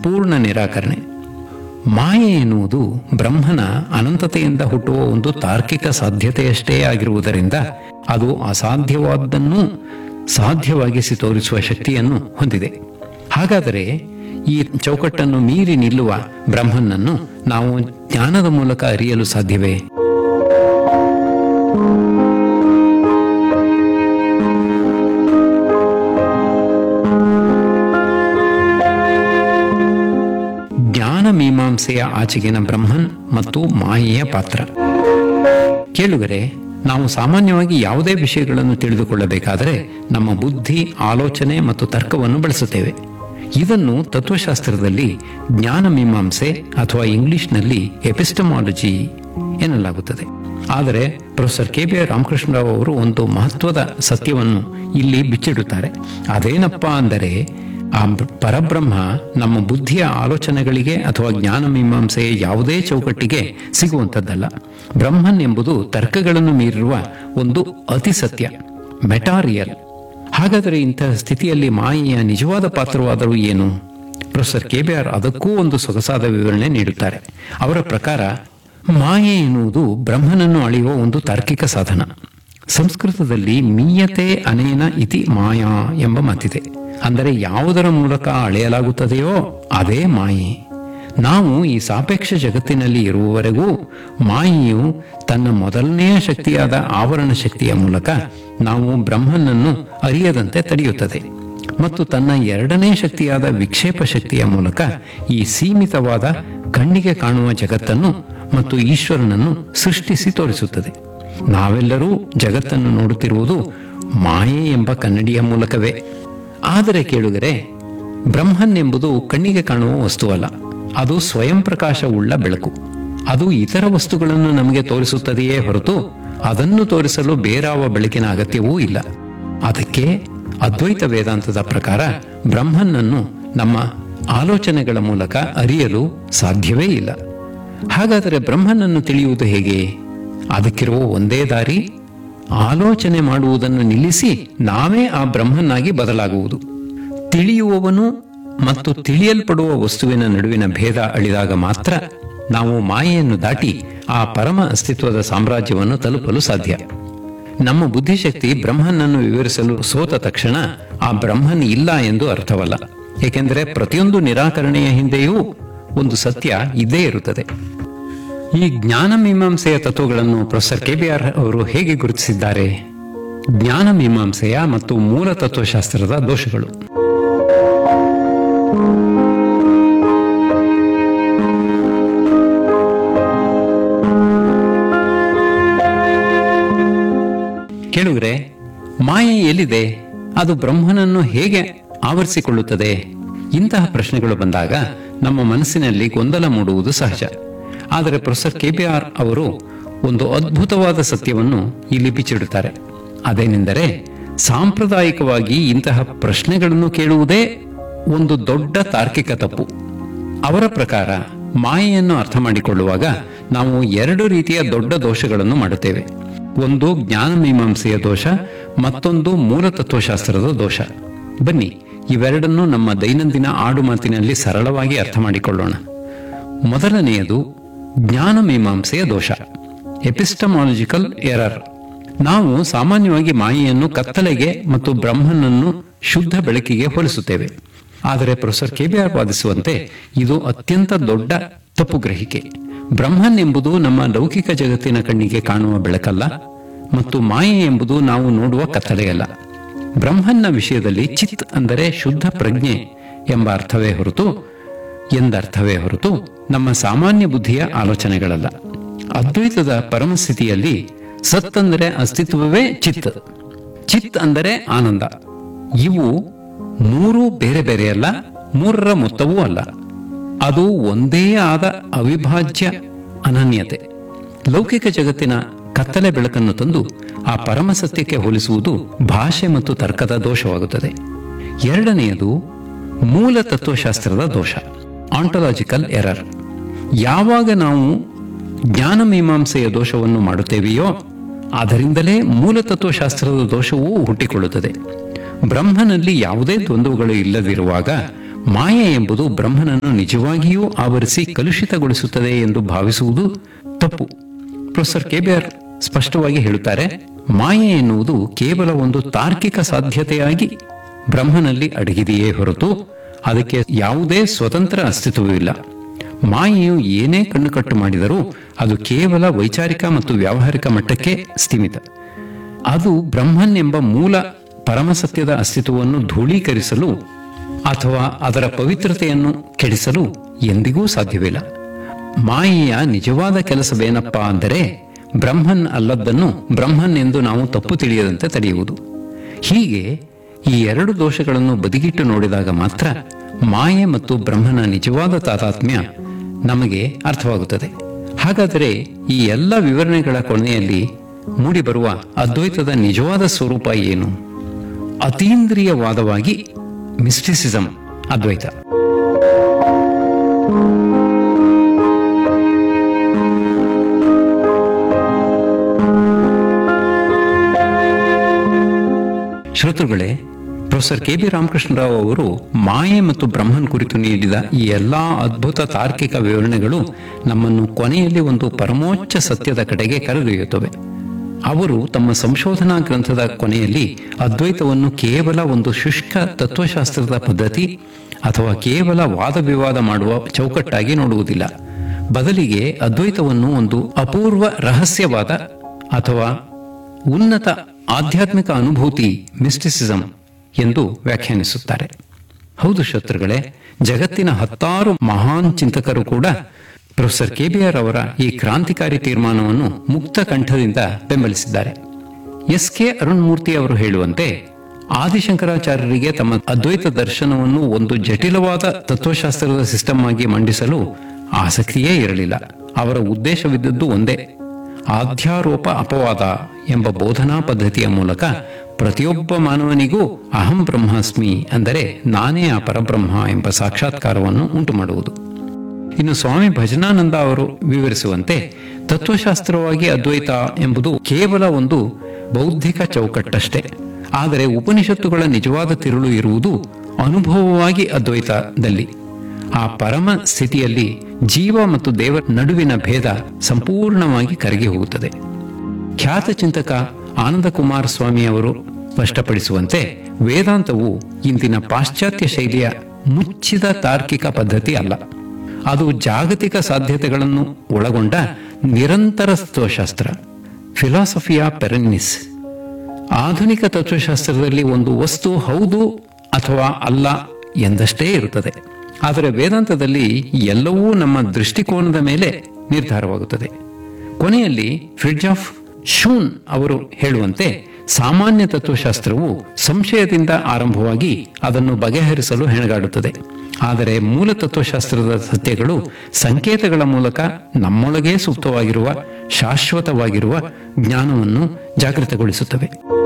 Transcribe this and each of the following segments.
ಸಂಪೂರ್ಣ ನಿರಾಕರಣೆ ಮಾಯೆ ಎನ್ನುವುದು ಬ್ರಹ್ಮನ ಅನಂತತೆಯಿಂದ ಹುಟ್ಟುವ ಒಂದು ತಾರ್ಕಿಕ ಸಾಧ್ಯತೆಯಷ್ಟೇ ಆಗಿರುವುದರಿಂದ ಅದು ಅಸಾಧ್ಯವಾದ್ದನ್ನು ಸಾಧ್ಯವಾಗಿಸಿ ತೋರಿಸುವ ಶಕ್ತಿಯನ್ನು ಹೊಂದಿದೆ ಹಾಗಾದರೆ ಈ ಚೌಕಟ್ಟನ್ನು ಮೀರಿ ನಿಲ್ಲುವ ಬ್ರಹ್ಮನನ್ನು ನಾವು ಜ್ಞಾನದ ಮೂಲಕ ಅರಿಯಲು ಸಾಧ್ಯವೇ ಜ್ಞಾನ ಮೀಮಾಂಸೆಯ ಆಚೆಗಿನ ಬ್ರಹ್ಮನ್ ಮತ್ತು ಮಾಯೆಯ ಪಾತ್ರ ಕೇಳುಗರೆ ನಾವು ಸಾಮಾನ್ಯವಾಗಿ ಯಾವುದೇ ವಿಷಯಗಳನ್ನು ತಿಳಿದುಕೊಳ್ಳಬೇಕಾದರೆ ನಮ್ಮ ಬುದ್ಧಿ ಆಲೋಚನೆ ಮತ್ತು ತರ್ಕವನ್ನು ಬಳಸುತ್ತೇವೆ ಇದನ್ನು ತತ್ವಶಾಸ್ತ್ರದಲ್ಲಿ ಜ್ಞಾನ ಮೀಮಾಂಸೆ ಅಥವಾ ಇಂಗ್ಲಿಷ್ನಲ್ಲಿ ಎಪಿಸ್ಟಮಾಲಜಿ ಎನ್ನಲಾಗುತ್ತದೆ ಆದರೆ ಪ್ರೊಫೆಸರ್ ಕೆ ಬಿ ರಾಮಕೃಷ್ಣರಾವ್ ಅವರು ಒಂದು ಮಹತ್ವದ ಸತ್ಯವನ್ನು ಇಲ್ಲಿ ಬಿಚ್ಚಿಡುತ್ತಾರೆ ಅದೇನಪ್ಪಾ ಅಂದರೆ ಆ ಬ್- ಪರಬ್ರಹ್ಮ ನಮ್ಮ ಬುದ್ಧಿಯ ಆಲೋಚನೆಗಳಿಗೆ ಅಥವಾ ಜ್ಞಾನ ಮೀಮಾಂಸೆಯ ಯಾವುದೇ ಚೌಕಟ್ಟಿಗೆ ಸಿಗುವಂಥದ್ದಲ್ಲ ಬ್ರಹ್ಮನ್ ಎಂಬುದು ತರ್ಕಗಳನ್ನು ಮೀರಿರುವ ಒಂದು ಅತಿ ಸತ್ಯ ಮೆಟಾರಿಯಲ್ ಹಾಗಾದರೆ ಇಂತಹ ಸ್ಥಿತಿಯಲ್ಲಿ ಮಾಯೆಯ ನಿಜವಾದ ಪಾತ್ರವಾದರೂ ಏನು ಪ್ರೊಫೆಸರ್ ಕೆ ಬಿ ಆರ್ ಅದಕ್ಕೂ ಒಂದು ಸೊಗಸಾದ ವಿವರಣೆ ನೀಡುತ್ತಾರೆ ಅವರ ಪ್ರಕಾರ ಮಾಯೆ ಎನ್ನುವುದು ಬ್ರಹ್ಮನನ್ನು ಅಳೆಯುವ ಒಂದು ತಾರ್ಕಿಕ ಸಾಧನ ಸಂಸ್ಕೃತದಲ್ಲಿ ಮೀಯತೆ ಅನೇನ ಇತಿ ಮಾಯಾ ಎಂಬ ಮಾತಿದೆ ಅಂದರೆ ಯಾವುದರ ಮೂಲಕ ಅಳೆಯಲಾಗುತ್ತದೆಯೋ ಅದೇ ಮಾಯೆ ನಾವು ಈ ಸಾಪೇಕ್ಷ ಜಗತ್ತಿನಲ್ಲಿ ಇರುವವರೆಗೂ ಮಾಯೆಯು ತನ್ನ ಮೊದಲನೆಯ ಶಕ್ತಿಯಾದ ಆವರಣ ಶಕ್ತಿಯ ಮೂಲಕ ನಾವು ಬ್ರಹ್ಮನನ್ನು ಅರಿಯದಂತೆ ತಡೆಯುತ್ತದೆ ಮತ್ತು ತನ್ನ ಎರಡನೇ ಶಕ್ತಿಯಾದ ವಿಕ್ಷೇಪ ಶಕ್ತಿಯ ಮೂಲಕ ಈ ಸೀಮಿತವಾದ ಕಣ್ಣಿಗೆ ಕಾಣುವ ಜಗತ್ತನ್ನು ಮತ್ತು ಈಶ್ವರನನ್ನು ಸೃಷ್ಟಿಸಿ ತೋರಿಸುತ್ತದೆ ನಾವೆಲ್ಲರೂ ಜಗತ್ತನ್ನು ನೋಡುತ್ತಿರುವುದು ಮಾಯೆ ಎಂಬ ಕನ್ನಡಿಯ ಮೂಲಕವೇ ಆದರೆ ಕೇಳುಗರೆ ಬ್ರಹ್ಮನ್ ಎಂಬುದು ಕಣ್ಣಿಗೆ ಕಾಣುವ ವಸ್ತುವಲ್ಲ ಅದು ಸ್ವಯಂ ಪ್ರಕಾಶವುಳ್ಳ ಬೆಳಕು ಅದು ಇತರ ವಸ್ತುಗಳನ್ನು ನಮಗೆ ತೋರಿಸುತ್ತದೆಯೇ ಹೊರತು ಅದನ್ನು ತೋರಿಸಲು ಬೇರಾವ ಬೆಳಕಿನ ಅಗತ್ಯವೂ ಇಲ್ಲ ಅದಕ್ಕೆ ಅದ್ವೈತ ವೇದಾಂತದ ಪ್ರಕಾರ ಬ್ರಹ್ಮನ್ನನ್ನು ನಮ್ಮ ಆಲೋಚನೆಗಳ ಮೂಲಕ ಅರಿಯಲು ಸಾಧ್ಯವೇ ಇಲ್ಲ ಹಾಗಾದರೆ ಬ್ರಹ್ಮನನ್ನು ತಿಳಿಯುವುದು ಹೇಗೆ ಅದಕ್ಕಿರುವ ಒಂದೇ ದಾರಿ ಆಲೋಚನೆ ಮಾಡುವುದನ್ನು ನಿಲ್ಲಿಸಿ ನಾವೇ ಆ ಬ್ರಹ್ಮನ್ನಾಗಿ ಬದಲಾಗುವುದು ತಿಳಿಯುವವನು ಮತ್ತು ತಿಳಿಯಲ್ಪಡುವ ವಸ್ತುವಿನ ನಡುವಿನ ಭೇದ ಅಳಿದಾಗ ಮಾತ್ರ ನಾವು ಮಾಯೆಯನ್ನು ದಾಟಿ ಆ ಪರಮ ಅಸ್ತಿತ್ವದ ಸಾಮ್ರಾಜ್ಯವನ್ನು ತಲುಪಲು ಸಾಧ್ಯ ನಮ್ಮ ಬುದ್ಧಿಶಕ್ತಿ ಬ್ರಹ್ಮನನ್ನು ವಿವರಿಸಲು ಸೋತ ತಕ್ಷಣ ಆ ಬ್ರಹ್ಮನ್ ಇಲ್ಲ ಎಂದು ಅರ್ಥವಲ್ಲ ಏಕೆಂದರೆ ಪ್ರತಿಯೊಂದು ನಿರಾಕರಣೆಯ ಹಿಂದೆಯೂ ಒಂದು ಸತ್ಯ ಇದ್ದೇ ಇರುತ್ತದೆ ಈ ಜ್ಞಾನ ಮೀಮಾಂಸೆಯ ತತ್ವಗಳನ್ನು ಪ್ರೊಫೆಸರ್ ಕೆ ಬಿ ಆರ್ ಅವರು ಹೇಗೆ ಗುರುತಿಸಿದ್ದಾರೆ ಜ್ಞಾನ ಮೀಮಾಂಸೆಯ ಮತ್ತು ಮೂಲ ತತ್ವಶಾಸ್ತ್ರದ ದೋಷಗಳು ಕೇಳುಗರೆ ಮಾಯೆ ಎಲ್ಲಿದೆ ಅದು ಬ್ರಹ್ಮನನ್ನು ಹೇಗೆ ಆವರಿಸಿಕೊಳ್ಳುತ್ತದೆ ಇಂತಹ ಪ್ರಶ್ನೆಗಳು ಬಂದಾಗ ನಮ್ಮ ಮನಸ್ಸಿನಲ್ಲಿ ಗೊಂದಲ ಮೂಡುವುದು ಸಹಜ ಆದರೆ ಪ್ರೊಫೆಸರ್ ಕೆ ಬಿ ಆರ್ ಅವರು ಒಂದು ಅದ್ಭುತವಾದ ಸತ್ಯವನ್ನು ಇಲ್ಲಿ ಬಿಚ್ಚಿಡುತ್ತಾರೆ ಅದೇನೆಂದರೆ ಸಾಂಪ್ರದಾಯಿಕವಾಗಿ ಇಂತಹ ಪ್ರಶ್ನೆಗಳನ್ನು ಕೇಳುವುದೇ ಒಂದು ದೊಡ್ಡ ತಾರ್ಕಿಕ ತಪ್ಪು ಅವರ ಪ್ರಕಾರ ಮಾಯೆಯನ್ನು ಅರ್ಥ ಮಾಡಿಕೊಳ್ಳುವಾಗ ನಾವು ಎರಡು ರೀತಿಯ ದೊಡ್ಡ ದೋಷಗಳನ್ನು ಮಾಡುತ್ತೇವೆ ಒಂದು ಜ್ಞಾನ ಮೀಮಾಂಸೆಯ ದೋಷ ಮತ್ತೊಂದು ಮೂಲ ತತ್ವಶಾಸ್ತ್ರದ ದೋಷ ಬನ್ನಿ ಇವೆರಡನ್ನು ನಮ್ಮ ದೈನಂದಿನ ಆಡು ಮಾತಿನಲ್ಲಿ ಸರಳವಾಗಿ ಅರ್ಥ ಮಾಡಿಕೊಳ್ಳೋಣ ಮೊದಲನೆಯದು ಜ್ಞಾನ ಮೀಮಾಂಸೆಯ ದೋಷ ಎಪಿಸ್ಟಮಾಲಜಿಕಲ್ ಎರರ್ ನಾವು ಸಾಮಾನ್ಯವಾಗಿ ಮಾಯೆಯನ್ನು ಕತ್ತಲೆಗೆ ಮತ್ತು ಬ್ರಹ್ಮನನ್ನು ಶುದ್ಧ ಬೆಳಕಿಗೆ ಹೋಲಿಸುತ್ತೇವೆ ಆದರೆ ಪ್ರೊಫೆಸರ್ ಕೆ ಬಿ ಆರ್ ವಾದಿಸುವಂತೆ ಇದು ಅತ್ಯಂತ ದೊಡ್ಡ ತಪ್ಪು ಗ್ರಹಿಕೆ ಬ್ರಹ್ಮನ್ ಎಂಬುದು ನಮ್ಮ ಲೌಕಿಕ ಜಗತ್ತಿನ ಕಣ್ಣಿಗೆ ಕಾಣುವ ಬೆಳಕಲ್ಲ ಮತ್ತು ಮಾಯೆ ಎಂಬುದು ನಾವು ನೋಡುವ ಕತ್ತಲೆಯಲ್ಲ ಬ್ರಹ್ಮನ್ನ ವಿಷಯದಲ್ಲಿ ಚಿತ್ ಅಂದರೆ ಶುದ್ಧ ಪ್ರಜ್ಞೆ ಎಂಬ ಅರ್ಥವೇ ಹೊರತು ಎಂದರ್ಥವೇ ಹೊರತು ನಮ್ಮ ಸಾಮಾನ್ಯ ಬುದ್ಧಿಯ ಆಲೋಚನೆಗಳಲ್ಲ ಅದ್ವೈತದ ಪರಮಸ್ಥಿತಿಯಲ್ಲಿ ಸತ್ ಅಂದರೆ ಅಸ್ತಿತ್ವವೇ ಚಿತ್ ಚಿತ್ ಅಂದರೆ ಆನಂದ ಇವು ಮೂರು ಬೇರೆ ಬೇರೆಯಲ್ಲ ಮೂರರ ಮೊತ್ತವೂ ಅಲ್ಲ ಅದು ಒಂದೇ ಆದ ಅವಿಭಾಜ್ಯ ಅನನ್ಯತೆ ಲೌಕಿಕ ಜಗತ್ತಿನ ಕತ್ತಲೆ ಬೆಳಕನ್ನು ತಂದು ಆ ಪರಮ ಸತ್ಯಕ್ಕೆ ಹೋಲಿಸುವುದು ಭಾಷೆ ಮತ್ತು ತರ್ಕದ ದೋಷವಾಗುತ್ತದೆ ಎರಡನೆಯದು ಮೂಲ ತತ್ವಶಾಸ್ತ್ರದ ದೋಷ ಆಂಟೊಲಾಜಿಕಲ್ ಎರರ್ ಯಾವಾಗ ನಾವು ಜ್ಞಾನ ಮೀಮಾಂಸೆಯ ದೋಷವನ್ನು ಮಾಡುತ್ತೇವೆಯೋ ಅದರಿಂದಲೇ ಮೂಲ ತತ್ವಶಾಸ್ತ್ರದ ದೋಷವೂ ಹುಟ್ಟಿಕೊಳ್ಳುತ್ತದೆ ಬ್ರಹ್ಮನಲ್ಲಿ ಯಾವುದೇ ದ್ವಂದ್ವಗಳು ಇಲ್ಲದಿರುವಾಗ ಮಾಯೆ ಎಂಬುದು ಬ್ರಹ್ಮನನ್ನು ನಿಜವಾಗಿಯೂ ಆವರಿಸಿ ಕಲುಷಿತಗೊಳಿಸುತ್ತದೆ ಎಂದು ಭಾವಿಸುವುದು ತಪ್ಪು ಪ್ರೊಫೆಸರ್ ಕೆಬಿಆರ್ ಸ್ಪಷ್ಟವಾಗಿ ಹೇಳುತ್ತಾರೆ ಮಾಯೆ ಎನ್ನುವುದು ಕೇವಲ ಒಂದು ತಾರ್ಕಿಕ ಸಾಧ್ಯತೆಯಾಗಿ ಬ್ರಹ್ಮನಲ್ಲಿ ಅಡಗಿದೆಯೇ ಹೊರತು ಅದಕ್ಕೆ ಯಾವುದೇ ಸ್ವತಂತ್ರ ಅಸ್ತಿತ್ವವಿಲ್ಲ ಮಾಯೆಯು ಏನೇ ಕಣ್ಣುಕಟ್ಟು ಮಾಡಿದರೂ ಅದು ಕೇವಲ ವೈಚಾರಿಕ ಮತ್ತು ವ್ಯಾವಹಾರಿಕ ಮಟ್ಟಕ್ಕೆ ಸ್ಥೀಮಿತ ಅದು ಬ್ರಹ್ಮನ್ ಎಂಬ ಮೂಲ ಪರಮಸತ್ಯದ ಅಸ್ತಿತ್ವವನ್ನು ಧೂಳೀಕರಿಸಲು ಅಥವಾ ಅದರ ಪವಿತ್ರತೆಯನ್ನು ಕೆಡಿಸಲು ಎಂದಿಗೂ ಸಾಧ್ಯವಿಲ್ಲ ಮಾಯೆಯ ನಿಜವಾದ ಕೆಲಸವೇನಪ್ಪ ಅಂದರೆ ಬ್ರಹ್ಮನ್ ಅಲ್ಲದ್ದನ್ನು ಬ್ರಹ್ಮನ್ ಎಂದು ನಾವು ತಪ್ಪು ತಿಳಿಯದಂತೆ ತಡೆಯುವುದು ಹೀಗೆ ಈ ಎರಡು ದೋಷಗಳನ್ನು ಬದಿಗಿಟ್ಟು ನೋಡಿದಾಗ ಮಾತ್ರ ಮಾಯೆ ಮತ್ತು ಬ್ರಹ್ಮನ ನಿಜವಾದ ತಾತಾತ್ಮ್ಯ ನಮಗೆ ಅರ್ಥವಾಗುತ್ತದೆ ಹಾಗಾದರೆ ಈ ಎಲ್ಲ ವಿವರಣೆಗಳ ಕೊನೆಯಲ್ಲಿ ಮೂಡಿಬರುವ ಅದ್ವೈತದ ನಿಜವಾದ ಸ್ವರೂಪ ಏನು ಅತೀಂದ್ರಿಯವಾದವಾಗಿ ಮಿಸ್ಟಿಸಿಸಂ ಅದ್ವೈತ ಶ್ರೋತೃಗಳೇ ಪ್ರೊಫೆಸರ್ ಕೆ ಬಿ ರಾಮಕೃಷ್ಣರಾವ್ ಅವರು ಮಾಯೆ ಮತ್ತು ಬ್ರಹ್ಮನ್ ಕುರಿತು ನೀಡಿದ ಈ ಎಲ್ಲಾ ಅದ್ಭುತ ತಾರ್ಕಿಕ ವಿವರಣೆಗಳು ನಮ್ಮನ್ನು ಕೊನೆಯಲ್ಲಿ ಒಂದು ಪರಮೋಚ್ಚ ಸತ್ಯದ ಕಡೆಗೆ ಕರೆದೊಯ್ಯುತ್ತವೆ ಅವರು ತಮ್ಮ ಸಂಶೋಧನಾ ಗ್ರಂಥದ ಕೊನೆಯಲ್ಲಿ ಅದ್ವೈತವನ್ನು ಕೇವಲ ಒಂದು ಶುಷ್ಕ ತತ್ವಶಾಸ್ತ್ರದ ಪದ್ಧತಿ ಅಥವಾ ಕೇವಲ ವಾದ ವಿವಾದ ಮಾಡುವ ಚೌಕಟ್ಟಾಗಿ ನೋಡುವುದಿಲ್ಲ ಬದಲಿಗೆ ಅದ್ವೈತವನ್ನು ಒಂದು ಅಪೂರ್ವ ರಹಸ್ಯವಾದ ಅಥವಾ ಉನ್ನತ ಆಧ್ಯಾತ್ಮಿಕ ಅನುಭೂತಿ ಮಿಸ್ಟಿಸಿಸಂ ಎಂದು ವ್ಯಾಖ್ಯಾನಿಸುತ್ತಾರೆ ಹೌದು ಶತ್ರುಗಳೇ ಜಗತ್ತಿನ ಹತ್ತಾರು ಮಹಾನ್ ಚಿಂತಕರು ಕೂಡ ಪ್ರೊಫೆಸರ್ ಕೆಬಿಆರ್ ಅವರ ಈ ಕ್ರಾಂತಿಕಾರಿ ತೀರ್ಮಾನವನ್ನು ಮುಕ್ತ ಕಂಠದಿಂದ ಬೆಂಬಲಿಸಿದ್ದಾರೆ ಎಸ್ ಕೆ ಅರುಣ್ಮೂರ್ತಿ ಅವರು ಹೇಳುವಂತೆ ಆದಿಶಂಕರಾಚಾರ್ಯರಿಗೆ ತಮ್ಮ ಅದ್ವೈತ ದರ್ಶನವನ್ನು ಒಂದು ಜಟಿಲವಾದ ತತ್ವಶಾಸ್ತ್ರದ ಸಿಸ್ಟಮ್ ಆಗಿ ಮಂಡಿಸಲು ಆಸಕ್ತಿಯೇ ಇರಲಿಲ್ಲ ಅವರ ಉದ್ದೇಶವಿದ್ದದ್ದು ಒಂದೇ ಆಧ್ಯಾರೋಪ ಅಪವಾದ ಎಂಬ ಬೋಧನಾ ಪದ್ಧತಿಯ ಮೂಲಕ ಪ್ರತಿಯೊಬ್ಬ ಮಾನವನಿಗೂ ಅಹಂ ಬ್ರಹ್ಮಾಸ್ಮಿ ಅಂದರೆ ನಾನೇ ಆ ಪರಬ್ರಹ್ಮ ಎಂಬ ಸಾಕ್ಷಾತ್ಕಾರವನ್ನು ಉಂಟು ಮಾಡುವುದು ಇನ್ನು ಸ್ವಾಮಿ ಭಜನಾನಂದ ಅವರು ವಿವರಿಸುವಂತೆ ತತ್ವಶಾಸ್ತ್ರವಾಗಿ ಅದ್ವೈತ ಎಂಬುದು ಕೇವಲ ಒಂದು ಬೌದ್ಧಿಕ ಚೌಕಟ್ಟಷ್ಟೇ ಆದರೆ ಉಪನಿಷತ್ತುಗಳ ನಿಜವಾದ ತಿರುಳು ಇರುವುದು ಅನುಭವವಾಗಿ ಅದ್ವೈತದಲ್ಲಿ ಆ ಪರಮ ಸ್ಥಿತಿಯಲ್ಲಿ ಜೀವ ಮತ್ತು ದೇವರ ನಡುವಿನ ಭೇದ ಸಂಪೂರ್ಣವಾಗಿ ಕರಗಿ ಹೋಗುತ್ತದೆ ಖ್ಯಾತ ಚಿಂತಕ ಆನಂದ ಕುಮಾರ ಸ್ವಾಮಿ ಅವರು ಸ್ಪಷ್ಟಪಡಿಸುವಂತೆ ವೇದಾಂತವು ಇಂದಿನ ಪಾಶ್ಚಾತ್ಯ ಶೈಲಿಯ ಮುಚ್ಚಿದ ತಾರ್ಕಿಕ ಪದ್ಧತಿ ಅಲ್ಲ ಅದು ಜಾಗತಿಕ ಸಾಧ್ಯತೆಗಳನ್ನು ಒಳಗೊಂಡ ನಿರಂತರ ತತ್ವಶಾಸ್ತ್ರ ಫಿಲಾಸಫಿಯಾ ಪೆರನ್ನಿಸ್ ಆಧುನಿಕ ತತ್ವಶಾಸ್ತ್ರದಲ್ಲಿ ಒಂದು ವಸ್ತು ಹೌದು ಅಥವಾ ಅಲ್ಲ ಎಂದಷ್ಟೇ ಇರುತ್ತದೆ ಆದರೆ ವೇದಾಂತದಲ್ಲಿ ಎಲ್ಲವೂ ನಮ್ಮ ದೃಷ್ಟಿಕೋನದ ಮೇಲೆ ನಿರ್ಧಾರವಾಗುತ್ತದೆ ಕೊನೆಯಲ್ಲಿ ಫ್ರಿಡ್ಜ್ ಆಫ್ ಶೂನ್ ಅವರು ಹೇಳುವಂತೆ ಸಾಮಾನ್ಯ ತತ್ವಶಾಸ್ತ್ರವು ಸಂಶಯದಿಂದ ಆರಂಭವಾಗಿ ಅದನ್ನು ಬಗೆಹರಿಸಲು ಹೆಣಗಾಡುತ್ತದೆ ಆದರೆ ಮೂಲ ತತ್ವಶಾಸ್ತ್ರದ ಸತ್ಯಗಳು ಸಂಕೇತಗಳ ಮೂಲಕ ನಮ್ಮೊಳಗೇ ಸೂಕ್ತವಾಗಿರುವ ಶಾಶ್ವತವಾಗಿರುವ ಜ್ಞಾನವನ್ನು ಜಾಗೃತಗೊಳಿಸುತ್ತವೆ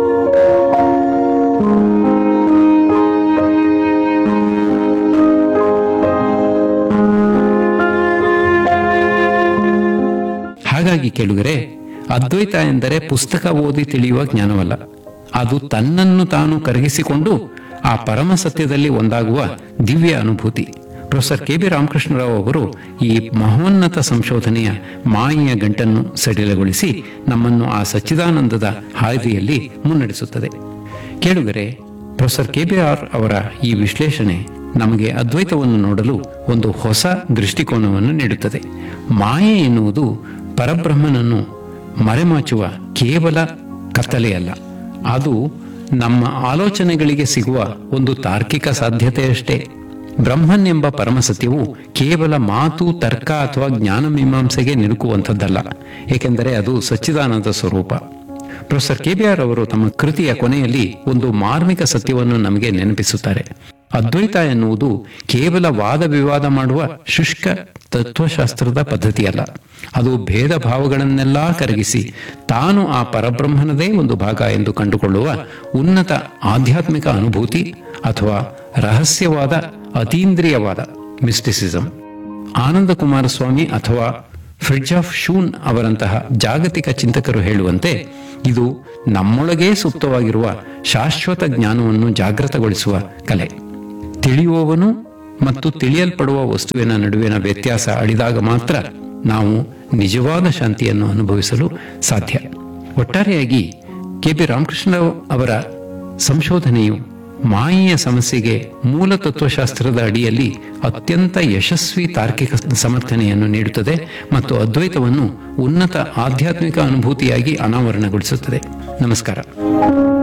ಹಾಗಾಗಿ ಕೇಳುಗರೆ ಅದ್ವೈತ ಎಂದರೆ ಪುಸ್ತಕ ಓದಿ ತಿಳಿಯುವ ಜ್ಞಾನವಲ್ಲ ಅದು ತನ್ನನ್ನು ತಾನು ಕರಗಿಸಿಕೊಂಡು ಆ ಪರಮ ಸತ್ಯದಲ್ಲಿ ಒಂದಾಗುವ ದಿವ್ಯ ಅನುಭೂತಿ ಪ್ರೊಫೆಸರ್ ಕೆ ಬಿ ರಾಮಕೃಷ್ಣರಾವ್ ಅವರು ಈ ಮಹೋನ್ನತ ಸಂಶೋಧನೆಯ ಮಾಯೆಯ ಗಂಟನ್ನು ಸಡಿಲಗೊಳಿಸಿ ನಮ್ಮನ್ನು ಆ ಸಚ್ಚಿದಾನಂದದ ಹಾದಿಯಲ್ಲಿ ಮುನ್ನಡೆಸುತ್ತದೆ ಕೇಳುಗರೆ ಪ್ರೊಫೆಸರ್ ಕೆ ಬಿ ಆರ್ ಅವರ ಈ ವಿಶ್ಲೇಷಣೆ ನಮಗೆ ಅದ್ವೈತವನ್ನು ನೋಡಲು ಒಂದು ಹೊಸ ದೃಷ್ಟಿಕೋನವನ್ನು ನೀಡುತ್ತದೆ ಮಾಯೆ ಎನ್ನುವುದು ಪರಬ್ರಹ್ಮನನ್ನು ಮರೆಮಾಚುವ ಕೇವಲ ಕತ್ತಲೆಯಲ್ಲ ಅದು ನಮ್ಮ ಆಲೋಚನೆಗಳಿಗೆ ಸಿಗುವ ಒಂದು ತಾರ್ಕಿಕ ಸಾಧ್ಯತೆಯಷ್ಟೇ ಬ್ರಹ್ಮನ್ ಎಂಬ ಪರಮಸತ್ಯವು ಕೇವಲ ಮಾತು ತರ್ಕ ಅಥವಾ ಜ್ಞಾನ ಮೀಮಾಂಸೆಗೆ ನಿಲುಕುವಂಥದ್ದಲ್ಲ ಏಕೆಂದರೆ ಅದು ಸಚ್ಚಿದಾನಂದ ಸ್ವರೂಪ ಪ್ರೊಫೆಸರ್ ಕೆಬಿಆರ್ ಅವರು ತಮ್ಮ ಕೃತಿಯ ಕೊನೆಯಲ್ಲಿ ಒಂದು ಮಾರ್ಮಿಕ ಸತ್ಯವನ್ನು ನಮಗೆ ನೆನಪಿಸುತ್ತಾರೆ ಅದ್ವೈತ ಎನ್ನುವುದು ಕೇವಲ ವಾದ ವಿವಾದ ಮಾಡುವ ಶುಷ್ಕ ತತ್ವಶಾಸ್ತ್ರದ ಪದ್ಧತಿಯಲ್ಲ ಅದು ಭೇದ ಭಾವಗಳನ್ನೆಲ್ಲ ಕರಗಿಸಿ ತಾನು ಆ ಪರಬ್ರಹ್ಮನದೇ ಒಂದು ಭಾಗ ಎಂದು ಕಂಡುಕೊಳ್ಳುವ ಉನ್ನತ ಆಧ್ಯಾತ್ಮಿಕ ಅನುಭೂತಿ ಅಥವಾ ರಹಸ್ಯವಾದ ಅತೀಂದ್ರಿಯವಾದ ಮಿಸ್ಟಿಸಿಸಂ ಆನಂದ ಕುಮಾರಸ್ವಾಮಿ ಅಥವಾ ಫ್ರಿಡ್ಜ್ ಆಫ್ ಶೂನ್ ಅವರಂತಹ ಜಾಗತಿಕ ಚಿಂತಕರು ಹೇಳುವಂತೆ ಇದು ನಮ್ಮೊಳಗೇ ಸೂಕ್ತವಾಗಿರುವ ಶಾಶ್ವತ ಜ್ಞಾನವನ್ನು ಜಾಗೃತಗೊಳಿಸುವ ಕಲೆ ತಿಳಿಯುವವನು ಮತ್ತು ತಿಳಿಯಲ್ಪಡುವ ವಸ್ತುವಿನ ನಡುವಿನ ವ್ಯತ್ಯಾಸ ಅಳಿದಾಗ ಮಾತ್ರ ನಾವು ನಿಜವಾದ ಶಾಂತಿಯನ್ನು ಅನುಭವಿಸಲು ಸಾಧ್ಯ ಒಟ್ಟಾರೆಯಾಗಿ ಕೆ ಪಿ ರಾಮಕೃಷ್ಣರಾವ್ ಅವರ ಸಂಶೋಧನೆಯು ಮಾಯೆಯ ಸಮಸ್ಯೆಗೆ ಮೂಲ ತತ್ವಶಾಸ್ತ್ರದ ಅಡಿಯಲ್ಲಿ ಅತ್ಯಂತ ಯಶಸ್ವಿ ತಾರ್ಕಿಕ ಸಮರ್ಥನೆಯನ್ನು ನೀಡುತ್ತದೆ ಮತ್ತು ಅದ್ವೈತವನ್ನು ಉನ್ನತ ಆಧ್ಯಾತ್ಮಿಕ ಅನುಭೂತಿಯಾಗಿ ಅನಾವರಣಗೊಳಿಸುತ್ತದೆ ನಮಸ್ಕಾರ